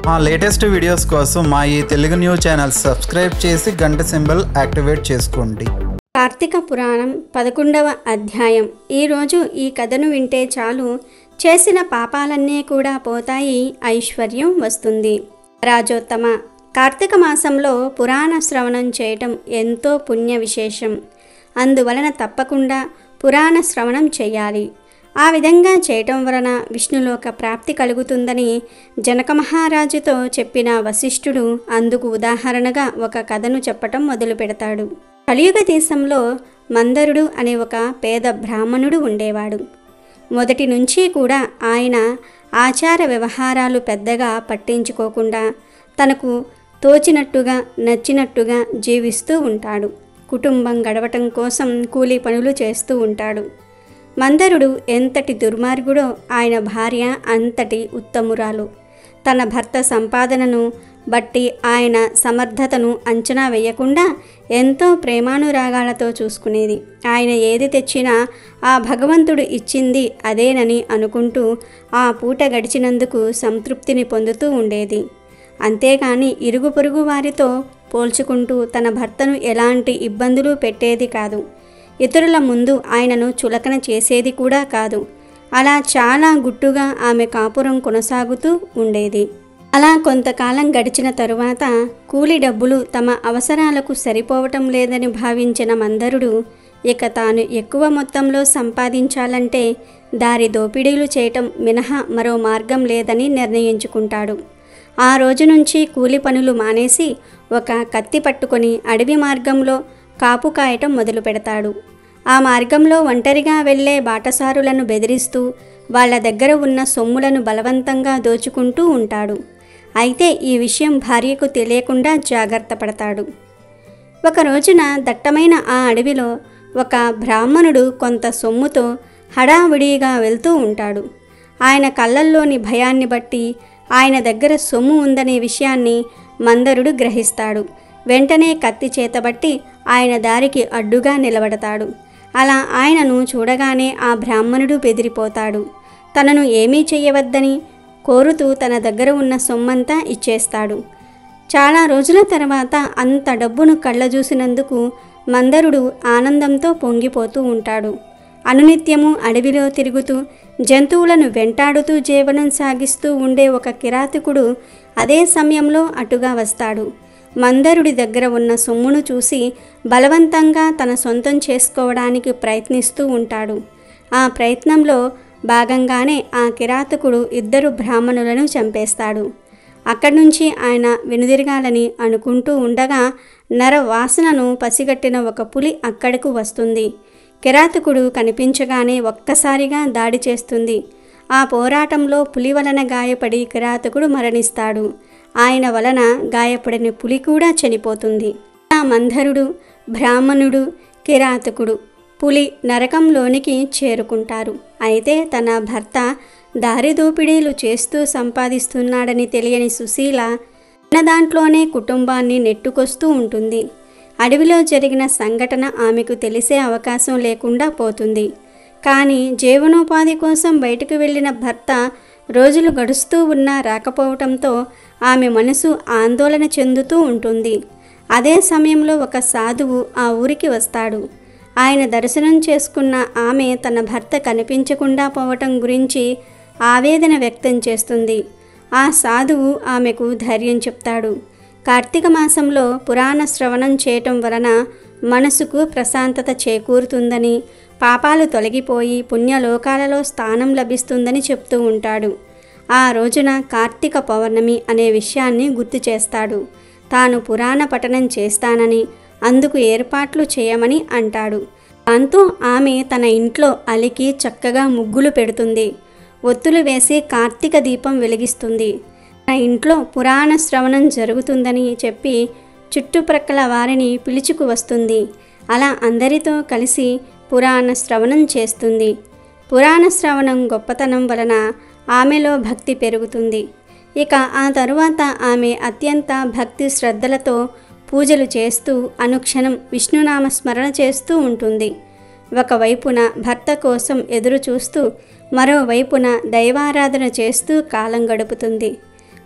మా latest videos కోసం మా ఈ తెలుగు న్యూస్ ఛానల్ సబ్స్క్రైబ్ చేసి గంట సింబల్ యాక్టివేట్ చేసుకోండి కార్తీక పురాణం పదకొండవ అధ్యాయం ఈరోజు ఈ కథను వింటే చాలు చేసిన పాపాలన్నీ కూడా పోతాయి ఐశ్వర్యం వస్తుంది రాజోత్తమ కార్తీక మాసంలో పురాణ శ్రవణం చేయటం ఎంతో పుణ్య విశేషం అందువలన తప్పకుండా పురాణ శ్రవణం చేయాలి ఆ విధంగా చేయటం వలన విష్ణులోక ప్రాప్తి కలుగుతుందని జనక మహారాజుతో చెప్పిన వశిష్ఠుడు అందుకు ఉదాహరణగా ఒక కథను చెప్పటం మొదలు పెడతాడు కలియుగ దేశంలో మందరుడు అనే ఒక పేద బ్రాహ్మణుడు ఉండేవాడు మొదటి నుంచి కూడా ఆయన ఆచార వ్యవహారాలు పెద్దగా పట్టించుకోకుండా తనకు తోచినట్టుగా నచ్చినట్టుగా జీవిస్తూ ఉంటాడు కుటుంబం గడవటం కోసం కూలీ పనులు చేస్తూ ఉంటాడు మందరుడు ఎంతటి దుర్మార్గుడో ఆయన భార్య అంతటి ఉత్తమురాలు తన భర్త సంపాదనను బట్టి ఆయన సమర్థతను అంచనా వేయకుండా ఎంతో ప్రేమానురాగాలతో చూసుకునేది ఆయన ఏది తెచ్చినా ఆ భగవంతుడు ఇచ్చింది అదేనని అనుకుంటూ ఆ పూట గడిచినందుకు సంతృప్తిని పొందుతూ ఉండేది అంతేగాని ఇరుగు పొరుగు వారితో పోల్చుకుంటూ తన భర్తను ఎలాంటి ఇబ్బందులు పెట్టేది కాదు ఇతరుల ముందు ఆయనను చులకన చేసేది కూడా కాదు అలా చాలా గుట్టుగా ఆమె కాపురం కొనసాగుతూ ఉండేది అలా కొంతకాలం గడిచిన తరువాత కూలి డబ్బులు తమ అవసరాలకు సరిపోవటం లేదని భావించిన మందరుడు ఇక తాను ఎక్కువ మొత్తంలో సంపాదించాలంటే దారి దోపిడీలు చేయటం మినహా మరో మార్గం లేదని నిర్ణయించుకుంటాడు ఆ రోజు నుంచి కూలి పనులు మానేసి ఒక కత్తి పట్టుకొని అడవి మార్గంలో కాపు కాయటం మొదలు పెడతాడు ఆ మార్గంలో ఒంటరిగా వెళ్ళే బాటసారులను బెదిరిస్తూ వాళ్ళ దగ్గర ఉన్న సొమ్ములను బలవంతంగా దోచుకుంటూ ఉంటాడు అయితే ఈ విషయం భార్యకు తెలియకుండా జాగ్రత్త పడతాడు ఒక రోజున దట్టమైన ఆ అడవిలో ఒక బ్రాహ్మణుడు కొంత సొమ్ముతో హడావిడిగా వెళ్తూ ఉంటాడు ఆయన కళ్ళల్లోని భయాన్ని బట్టి ఆయన దగ్గర సొమ్ము ఉందనే విషయాన్ని మందరుడు గ్రహిస్తాడు వెంటనే కత్తి చేతబట్టి ఆయన దారికి అడ్డుగా నిలబడతాడు అలా ఆయనను చూడగానే ఆ బ్రాహ్మణుడు బెదిరిపోతాడు తనను ఏమీ చెయ్యవద్దని కోరుతూ తన దగ్గర ఉన్న సొమ్మంతా ఇచ్చేస్తాడు చాలా రోజుల తర్వాత అంత డబ్బును కళ్ళజూసినందుకు మందరుడు ఆనందంతో పొంగిపోతూ ఉంటాడు అనునిత్యము అడవిలో తిరుగుతూ జంతువులను వెంటాడుతూ జీవనం సాగిస్తూ ఉండే ఒక కిరాతకుడు అదే సమయంలో అటుగా వస్తాడు మందరుడి దగ్గర ఉన్న సొమ్మును చూసి బలవంతంగా తన సొంతం చేసుకోవడానికి ప్రయత్నిస్తూ ఉంటాడు ఆ ప్రయత్నంలో భాగంగానే ఆ కిరాతకుడు ఇద్దరు బ్రాహ్మణులను చంపేస్తాడు అక్కడి నుంచి ఆయన వెనుదిరగాలని అనుకుంటూ ఉండగా నర వాసనను పసిగట్టిన ఒక పులి అక్కడకు వస్తుంది కిరాతకుడు కనిపించగానే ఒక్కసారిగా దాడి చేస్తుంది ఆ పోరాటంలో పులి వలన గాయపడి కిరాతకుడు మరణిస్తాడు ఆయన వలన గాయపడిన పులి కూడా చనిపోతుంది ఆ మంధరుడు బ్రాహ్మణుడు కిరాతకుడు పులి నరకంలోనికి చేరుకుంటారు అయితే తన భర్త దారి దోపిడీలు చేస్తూ సంపాదిస్తున్నాడని తెలియని సుశీల తన దాంట్లోనే కుటుంబాన్ని నెట్టుకొస్తూ ఉంటుంది అడవిలో జరిగిన సంఘటన ఆమెకు తెలిసే అవకాశం లేకుండా పోతుంది కానీ జీవనోపాధి కోసం బయటకు వెళ్ళిన భర్త రోజులు గడుస్తూ ఉన్నా రాకపోవటంతో ఆమె మనసు ఆందోళన చెందుతూ ఉంటుంది అదే సమయంలో ఒక సాధువు ఆ ఊరికి వస్తాడు ఆయన దర్శనం చేసుకున్న ఆమె తన భర్త కనిపించకుండా పోవటం గురించి ఆవేదన వ్యక్తం చేస్తుంది ఆ సాధువు ఆమెకు ధైర్యం చెప్తాడు కార్తీక మాసంలో పురాణ శ్రవణం చేయటం వలన మనసుకు ప్రశాంతత చేకూరుతుందని పాపాలు తొలగిపోయి పుణ్యలోకాలలో స్థానం లభిస్తుందని చెప్తూ ఉంటాడు ఆ రోజున కార్తీక పౌర్ణమి అనే విషయాన్ని గుర్తు చేస్తాడు తాను పురాణ పఠనం చేస్తానని అందుకు ఏర్పాట్లు చేయమని అంటాడు దాంతో ఆమె తన ఇంట్లో అలికి చక్కగా ముగ్గులు పెడుతుంది ఒత్తులు వేసి కార్తీక దీపం వెలిగిస్తుంది తన ఇంట్లో పురాణ శ్రవణం జరుగుతుందని చెప్పి చుట్టుప్రక్కల వారిని పిలుచుకు వస్తుంది అలా అందరితో కలిసి పురాణ శ్రవణం చేస్తుంది పురాణ శ్రవణం గొప్పతనం వలన ఆమెలో భక్తి పెరుగుతుంది ఇక ఆ తరువాత ఆమె అత్యంత భక్తి శ్రద్ధలతో పూజలు చేస్తూ అనుక్షణం విష్ణునామ స్మరణ చేస్తూ ఉంటుంది ఒకవైపున భర్త కోసం ఎదురు చూస్తూ మరోవైపున దైవారాధన చేస్తూ కాలం గడుపుతుంది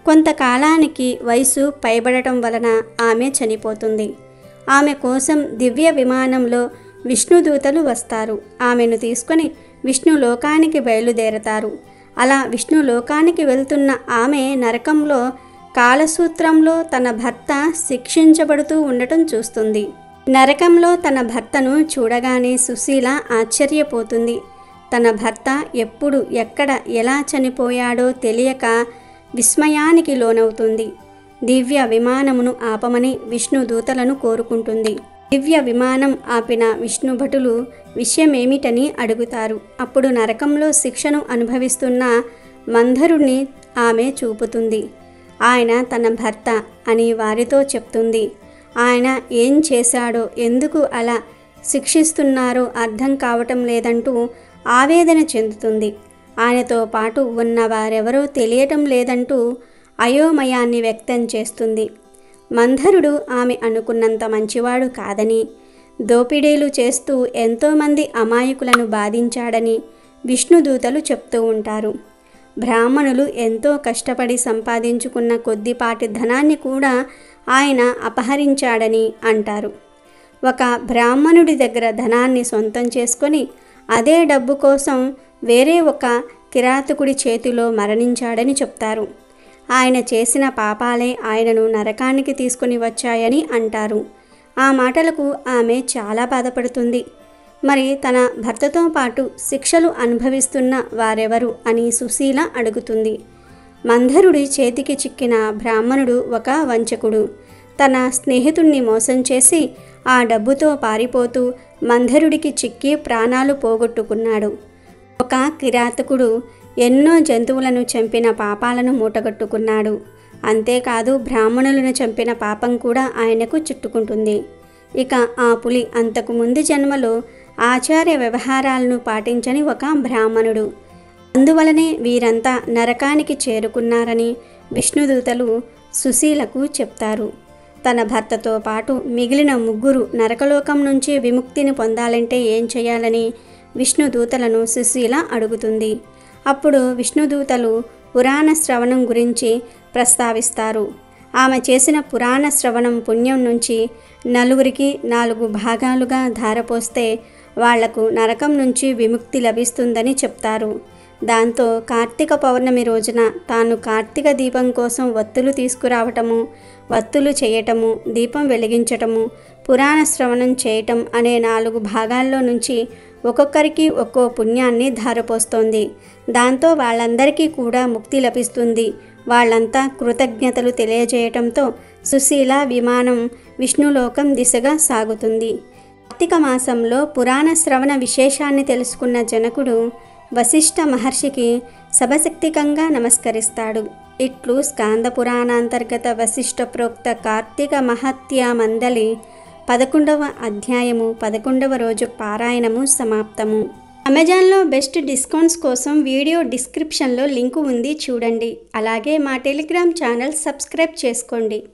కొంతకాలానికి వయసు పైబడటం వలన ఆమె చనిపోతుంది ఆమె కోసం దివ్య విమానంలో విష్ణుదూతలు వస్తారు ఆమెను తీసుకొని విష్ణు లోకానికి బయలుదేరతారు అలా విష్ణు లోకానికి వెళ్తున్న ఆమె నరకంలో కాలసూత్రంలో తన భర్త శిక్షించబడుతూ ఉండటం చూస్తుంది నరకంలో తన భర్తను చూడగానే సుశీల ఆశ్చర్యపోతుంది తన భర్త ఎప్పుడు ఎక్కడ ఎలా చనిపోయాడో తెలియక విస్మయానికి లోనవుతుంది దివ్య విమానమును ఆపమని విష్ణు దూతలను కోరుకుంటుంది దివ్య విమానం ఆపిన విష్ణు భటులు విషయమేమిటని అడుగుతారు అప్పుడు నరకంలో శిక్షను అనుభవిస్తున్న మంధరుణ్ణి ఆమె చూపుతుంది ఆయన తన భర్త అని వారితో చెప్తుంది ఆయన ఏం చేశాడో ఎందుకు అలా శిక్షిస్తున్నారో అర్థం కావటం లేదంటూ ఆవేదన చెందుతుంది ఆయనతో పాటు ఉన్న వారెవరో తెలియటం లేదంటూ అయోమయాన్ని వ్యక్తం చేస్తుంది మంధరుడు ఆమె అనుకున్నంత మంచివాడు కాదని దోపిడీలు చేస్తూ ఎంతోమంది అమాయకులను బాధించాడని విష్ణుదూతలు చెప్తూ ఉంటారు బ్రాహ్మణులు ఎంతో కష్టపడి సంపాదించుకున్న కొద్దిపాటి ధనాన్ని కూడా ఆయన అపహరించాడని అంటారు ఒక బ్రాహ్మణుడి దగ్గర ధనాన్ని సొంతం చేసుకొని అదే డబ్బు కోసం వేరే ఒక కిరాతకుడి చేతిలో మరణించాడని చెప్తారు ఆయన చేసిన పాపాలే ఆయనను నరకానికి తీసుకుని వచ్చాయని అంటారు ఆ మాటలకు ఆమె చాలా బాధపడుతుంది మరి తన భర్తతో పాటు శిక్షలు అనుభవిస్తున్న వారెవరు అని సుశీల అడుగుతుంది మంధరుడి చేతికి చిక్కిన బ్రాహ్మణుడు ఒక వంచకుడు తన స్నేహితుణ్ణి మోసం చేసి ఆ డబ్బుతో పారిపోతూ మంధరుడికి చిక్కి ప్రాణాలు పోగొట్టుకున్నాడు ఒక కిరాతకుడు ఎన్నో జంతువులను చంపిన పాపాలను మూటగట్టుకున్నాడు అంతేకాదు బ్రాహ్మణులను చంపిన పాపం కూడా ఆయనకు చుట్టుకుంటుంది ఇక ఆ పులి అంతకు ముందు జన్మలో ఆచార్య వ్యవహారాలను పాటించని ఒక బ్రాహ్మణుడు అందువలనే వీరంతా నరకానికి చేరుకున్నారని విష్ణుదూతలు సుశీలకు చెప్తారు తన భర్తతో పాటు మిగిలిన ముగ్గురు నరకలోకం నుంచి విముక్తిని పొందాలంటే ఏం చేయాలని విష్ణుదూతలను సుశీల అడుగుతుంది అప్పుడు విష్ణుదూతలు పురాణ శ్రవణం గురించి ప్రస్తావిస్తారు ఆమె చేసిన పురాణ శ్రవణం పుణ్యం నుంచి నలుగురికి నాలుగు భాగాలుగా ధారపోస్తే వాళ్లకు నరకం నుంచి విముక్తి లభిస్తుందని చెప్తారు దాంతో కార్తీక పౌర్ణమి రోజున తాను కార్తీక దీపం కోసం వత్తులు తీసుకురావటము వత్తులు చేయటము దీపం వెలిగించటము పురాణ శ్రవణం చేయటం అనే నాలుగు భాగాల్లో నుంచి ఒక్కొక్కరికి ఒక్కో పుణ్యాన్ని ధారపోస్తోంది దాంతో వాళ్ళందరికీ కూడా ముక్తి లభిస్తుంది వాళ్ళంతా కృతజ్ఞతలు తెలియజేయటంతో సుశీల విమానం విష్ణులోకం దిశగా సాగుతుంది కార్తీక మాసంలో పురాణ శ్రవణ విశేషాన్ని తెలుసుకున్న జనకుడు వశిష్ఠ మహర్షికి సభశక్తికంగా నమస్కరిస్తాడు ఇట్లు స్కాంద పురాణాంతర్గత వశిష్ఠ ప్రోక్త కార్తీక మహత్య మందలి పదకొండవ అధ్యాయము పదకొండవ రోజు పారాయణము సమాప్తము అమెజాన్లో బెస్ట్ డిస్కౌంట్స్ కోసం వీడియో డిస్క్రిప్షన్లో లింకు ఉంది చూడండి అలాగే మా టెలిగ్రామ్ ఛానల్ సబ్స్క్రైబ్ చేసుకోండి